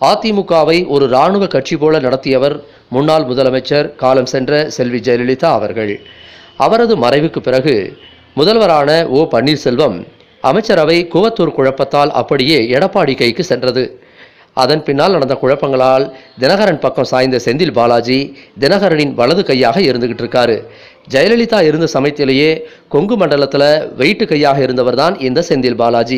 அதிமுகவை ஒரு இராணுவ கட்சி போல நடத்தியவர் முன்னாள் முதலமைச்சர் காலம் சென்ற செல்வி ஜெயலலிதா அவர்கள் அவரது மறைவுக்கு பிறகு முதல்வரான ஓ பன்னீர்செல்வம் அமைச்சரவை குவத்தூர் குழப்பத்தால் அப்படியே எடப்பாடி கைக்கு சென்றது அதன் பின்னால் நடந்த குழப்பங்களால் தினகரன் பக்கம் சாய்ந்த செந்தில் பாலாஜி தினகரனின் வலது கையாக இருந்துகிட்டு இருக்காரு ஜெயலலிதா இருந்த சமயத்திலேயே கொங்கு மண்டலத்தில் வெயிட்டு கையாக இருந்தவர் தான் இந்த செந்தில் பாலாஜி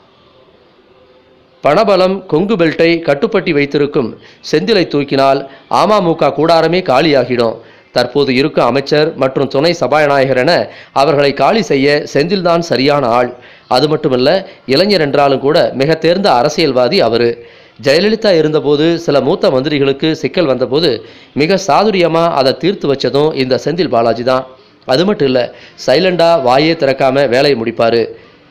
பணபலம் கொங்கு பெல்ட்டை கட்டுப்பட்டி வைத்திருக்கும் செந்திலை தூக்கினால் அமமுக கூடாரமே காலியாகிடும் தற்போது இருக்கும் அமைச்சர் மற்றும் துணை சபாநாயகர் என அவர்களை காலி செய்ய செந்தில்தான் சரியான ஆள் அது மட்டுமல்ல இளைஞர் என்றாலும் கூட மிக தேர்ந்த அரசியல்வாதி அவரு ஜெயலலிதா இருந்தபோது சில மூத்த மந்திரிகளுக்கு சிக்கல் வந்தபோது மிக சாதுரியமா அதை தீர்த்து வச்சதும் இந்த செந்தில் பாலாஜி தான் அது மட்டும் இல்லை சைலண்டா வாயே திறக்காம வேலையை முடிப்பாரு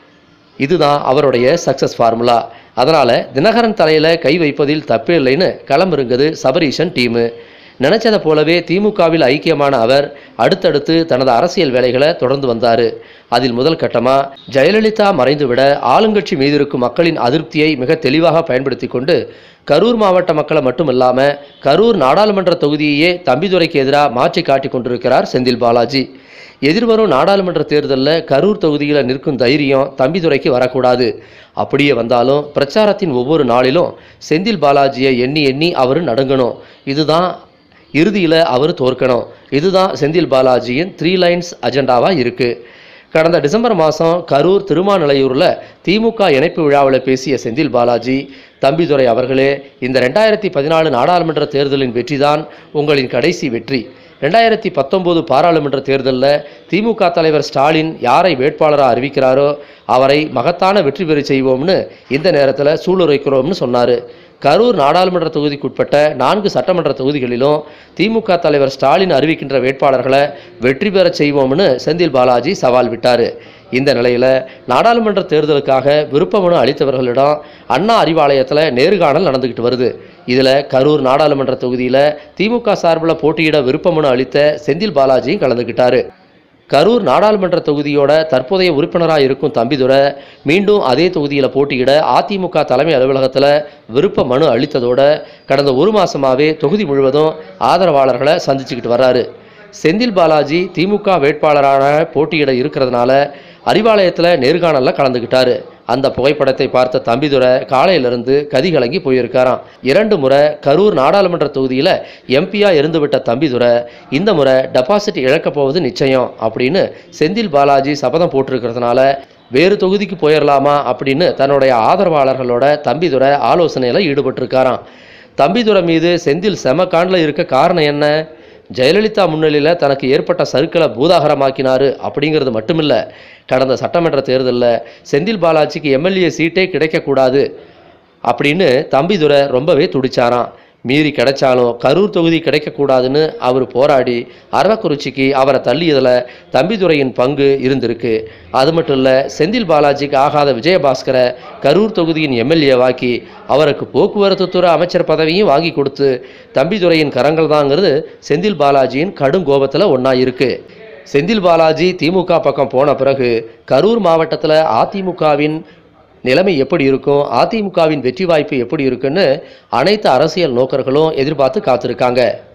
இதுதான் அவருடைய சக்சஸ் ஃபார்முலா அதனால தினகரன் தலையில கை வைப்பதில் தப்பே இல்லைன்னு களமிருங்குது சபரீஷன் டீமு நினைச்சதை போலவே திமுகவில் ஐக்கியமான அவர் அடுத்தடுத்து தனது அரசியல் வேலைகளை தொடர்ந்து வந்தார் அதில் முதல் கட்டமா ஜெயலலிதா மறைந்துவிட ஆளுங்கட்சி மீது இருக்கும் மக்களின் அதிருப்தியை மிக தெளிவாக பயன்படுத்தி கொண்டு கரூர் மாவட்ட மக்களை மட்டுமல்லாம கரூர் நாடாளுமன்ற தொகுதியையே தம்பிதுரைக்கு எதிராக மாற்றி காட்டி கொண்டிருக்கிறார் செந்தில் பாலாஜி எதிர்வரும் நாடாளுமன்ற தேர்தலில் கரூர் தொகுதியில் நிற்கும் தைரியம் தம்பிதுரைக்கு வரக்கூடாது அப்படியே வந்தாலும் பிரச்சாரத்தின் ஒவ்வொரு நாளிலும் செந்தில் பாலாஜியை எண்ணி எண்ணி அவர் நடுங்கணும் இதுதான் இறுதியில் அவர் தோற்கணும் இதுதான் செந்தில் பாலாஜியின் த்ரீ லைன்ஸ் அஜெண்டாவாக இருக்குது கடந்த டிசம்பர் மாதம் கரூர் திருமாநிலையூரில் திமுக இணைப்பு விழாவில் பேசிய செந்தில் பாலாஜி தம்பிதுரை அவர்களே இந்த ரெண்டாயிரத்தி பதினாலு நாடாளுமன்ற தேர்தலின் வெற்றிதான் உங்களின் கடைசி வெற்றி ரெண்டாயிரத்தி பத்தொம்போது பாராளுமன்ற தேர்தலில் திமுக தலைவர் ஸ்டாலின் யாரை வேட்பாளராக அறிவிக்கிறாரோ அவரை மகத்தான வெற்றி பெற செய்வோம்னு இந்த நேரத்தில் சூளுரைக்கிறோம்னு சொன்னார் கரூர் நாடாளுமன்ற தொகுதிக்குட்பட்ட நான்கு சட்டமன்ற தொகுதிகளிலும் திமுக தலைவர் ஸ்டாலின் அறிவிக்கின்ற வேட்பாளர்களை வெற்றி பெறச் செய்வோம்னு செந்தில் பாலாஜி சவால் விட்டார் இந்த நிலையில் நாடாளுமன்ற தேர்தலுக்காக விருப்ப மனு அளித்தவர்களிடம் அண்ணா அறிவாலயத்தில் நேர்காணல் நடந்துக்கிட்டு வருது இதில் கரூர் நாடாளுமன்ற தொகுதியில் திமுக சார்பில் போட்டியிட விருப்ப மனு அளித்த செந்தில் பாலாஜியும் கலந்துக்கிட்டாரு கரூர் நாடாளுமன்ற தொகுதியோட தற்போதைய உறுப்பினராக இருக்கும் தம்பிதுரை மீண்டும் அதே தொகுதியில் போட்டியிட அதிமுக தலைமை அலுவலகத்தில் விருப்ப மனு அளித்ததோட கடந்த ஒரு மாசமாவே தொகுதி முழுவதும் ஆதரவாளர்களை சந்திச்சுக்கிட்டு வர்றாரு செந்தில் பாலாஜி திமுக வேட்பாளரான போட்டியிட இருக்கிறதுனால அறிவாலயத்தில் நேர்காணலில் கலந்துக்கிட்டாரு அந்த புகைப்படத்தை பார்த்த தம்பிதுரை காலையிலிருந்து கதிகலங்கி போயிருக்காராம் இரண்டு முறை கரூர் நாடாளுமன்ற தொகுதியில் எம்பியா இருந்துவிட்ட தம்பிதுரை இந்த முறை டெபாசிட் இழக்கப் போவது நிச்சயம் அப்படின்னு செந்தில் பாலாஜி சபதம் போட்டிருக்கிறதுனால வேறு தொகுதிக்கு போயிடலாமா அப்படின்னு தன்னுடைய ஆதரவாளர்களோட தம்பிதுரை ஆலோசனையில் ஈடுபட்டிருக்காராம் தம்பிதுரை மீது செந்தில் செம காண்டில் இருக்க காரணம் என்ன ஜெயலலிதா முன்னிலையில் தனக்கு ஏற்பட்ட சறுக்களை பூதாகரமாக்கினாரு அப்படிங்கிறது மட்டுமில்ல கடந்த சட்டமன்ற தேர்தலில் செந்தில் பாலாஜிக்கு எம்எல்ஏ சீட்டே கிடைக்கக்கூடாது அப்படின்னு தம்பிதுரை ரொம்பவே துடிச்சாராம் மீறி கிடைச்சாலும் கரூர் தொகுதி கிடைக்கக்கூடாதுன்னு அவர் போராடி அரவக்குறிச்சிக்கு அவரை தள்ளியதில் தம்பிதுரையின் பங்கு இருந்திருக்கு அது மட்டும் இல்லை செந்தில் பாலாஜிக்கு ஆகாத விஜயபாஸ்கரை கரூர் தொகுதியின் எம்எல்ஏவாக்கி அவருக்கு போக்குவரத்து துறை அமைச்சர் பதவியும் வாங்கி கொடுத்து தம்பிதுரையின் கரங்கள் தாங்கிறது செந்தில் பாலாஜியின் கடும் கோபத்தில் ஒன்றா இருக்கு செந்தில் பாலாஜி திமுக பக்கம் போன பிறகு கரூர் மாவட்டத்தில் அதிமுகவின் நிலைமை எப்படி இருக்கும் அதிமுகவின் வெற்றி வாய்ப்பு எப்படி இருக்குன்னு அனைத்து அரசியல் நோக்கர்களும் எதிர்பார்த்து காத்திருக்காங்க